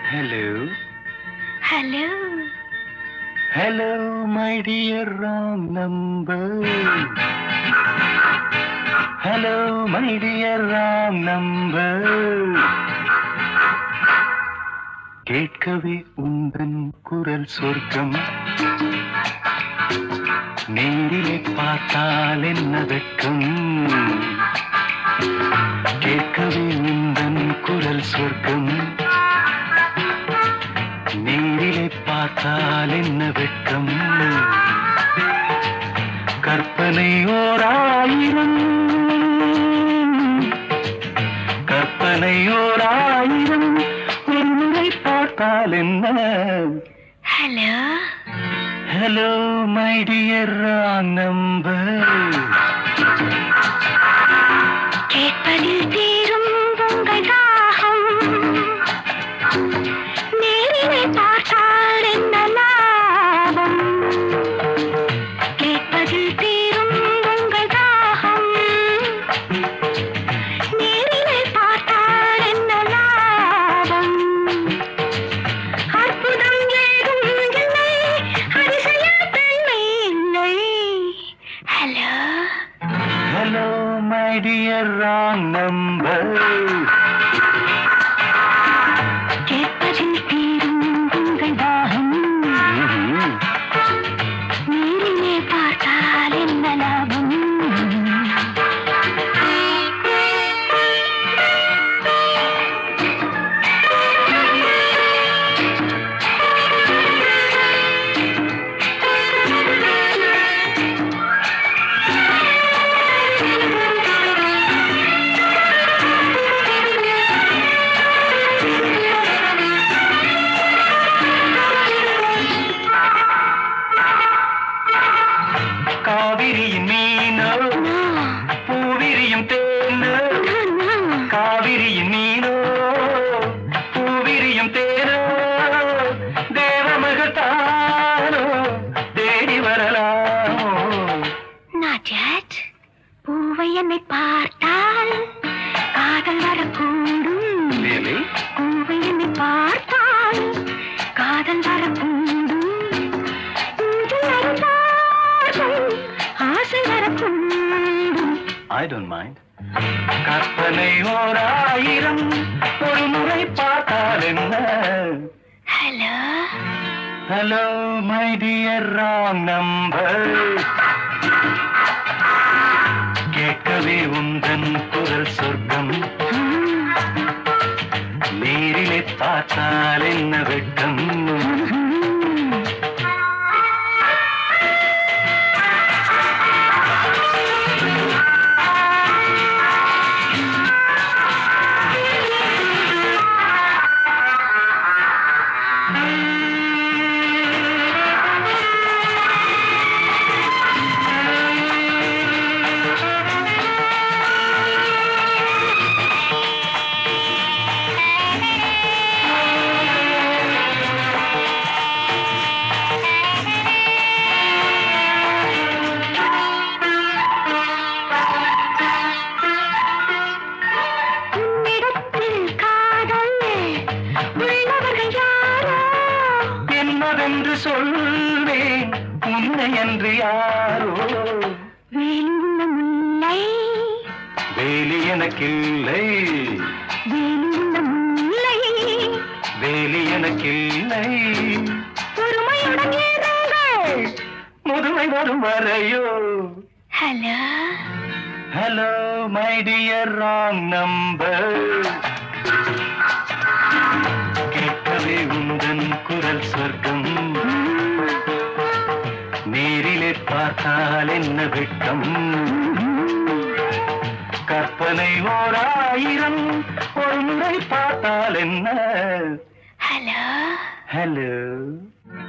Hello hello hello my dear wrong number hello my dear wrong number கேட்கவே உந்தன் குரல் சொர்க்கம் நேரிலே பார்த்தால் என்ன வெட்கம் கேட்கவே உந்தன் குரல் சொர்க்கம் நேரிலே பார்த்தால் என்ன வெட்கம் கற்பனை ஓர் ஆயிரம் கற்பனை ஓர் ஆயிரம் ஒரு முறை பார்த்தால் என்ன hello hello my dear wrong number கேட்பதில் தீரும் உங்கள் தாகம் நேரிலே பார்த்தால் என்ன லாபம் கேட்பதில் தீரும் உங்கள் தாகம் நேரிலே பார்த்தால் என்ன லாபம் அற்புதம் ஏதும் இல்லை அதிசய பெண்மை இல்லை hello hello my dear wrong number கேட்பதில் தீரும் உங்கள் தாகம் நீரிலே பார்த்தால் என்ன லாபம் காவிரியின் மீனோ பூவிரியும் தேனோ காவிரியின் மீனோ பூவிரியும் தேனோ தேவமகத்தானோ தேடி வரலாமோ நாஜத் பூவை என்னை பார்த்தால் காதல் வரக்கூடும் Really? பூவை என்னை பார்த்தால் காதல் வரக்கூடும் ஊஞ்சல் அருந்தார்கள் ஆசை வரக்கூடும் I don't mind. கற்பனை ஓர் ஆயிரம் ஒரு முறை பார்த்தால் என்ன hello hello my dear wrong number கேட்கவே உந்தன் குரல் சொர்க்கம் நேரிலே பார்த்தால் என்ன வெட்கம் உன்னிடத்தில் காதல் உள்ளவர்கள் யாரோ என்னவென்று சொல்வேன் உன்னை என்று யாரோ வேலுள்ள முல்லை வேலி எனக்கில்லை வேலுள்ள முல்லை வேலி எனக்கில்லை பொறுமையுடன் இருங்கள் முதுமை வரும் வரையோ hello hello my dear wrong number கேட்கவே உந்தன் குரல் சொர்க்கம் நேரிலே பார்த்தால் என்ன வெட்கம் கற்பனை ஓர் ஆயிரம் ஒரு முறை பார்த்தால் என்ன ஹலோ ஹலோ